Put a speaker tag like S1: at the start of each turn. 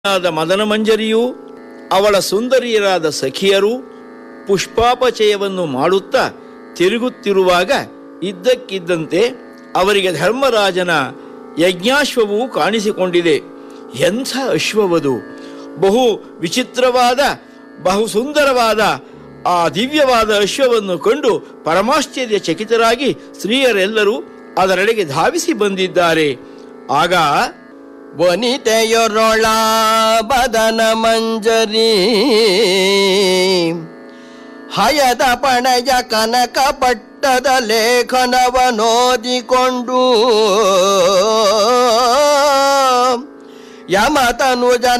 S1: ಆದ ಮದನಮಂಜರಿಯೂ ಅವಳ ಸುಂದರಿಯರಾದ ಸಖಿಯರು ಪುಷ್ಪಾಪಚಯವನ್ನು ಮಾಡುತ್ತಾ ತಿರುಗುತ್ತಿರುವಾಗ ಇದ್ದಕ್ಕಿದ್ದಂತೆ ಅವರಿಗೆ ಧರ್ಮರಾಜನ ಯಜ್ಞಾಶ್ವವು ಕಾಣಿಸಿಕೊಂಡಿದೆ ಎಂಥ ಅಶ್ವವದು ಬಹು ವಿಚಿತ್ರವಾದ ಬಹು ಸುಂದರವಾದ ಆ ದಿವ್ಯವಾದ ಅಶ್ವವನ್ನು ಕಂಡು ಪರಮಾಶ್ಚರ್ಯ ಚಕಿತರಾಗಿ ಸ್ತ್ರೀಯರೆಲ್ಲರೂ ಅದರೆಡೆಗೆ ಧಾವಿಸಿ ಬಂದಿದ್ದಾರೆ ಆಗ
S2: ವನಿತೆಯೊರೊಳ ಬದನ ಮಂಜರಿ ಹಯದ ಪಣಯ ಕನಕ ಪಟ್ಟದ ಲೇಖನವನೋದಿಕೊಂಡು ಯಮತನುಜನ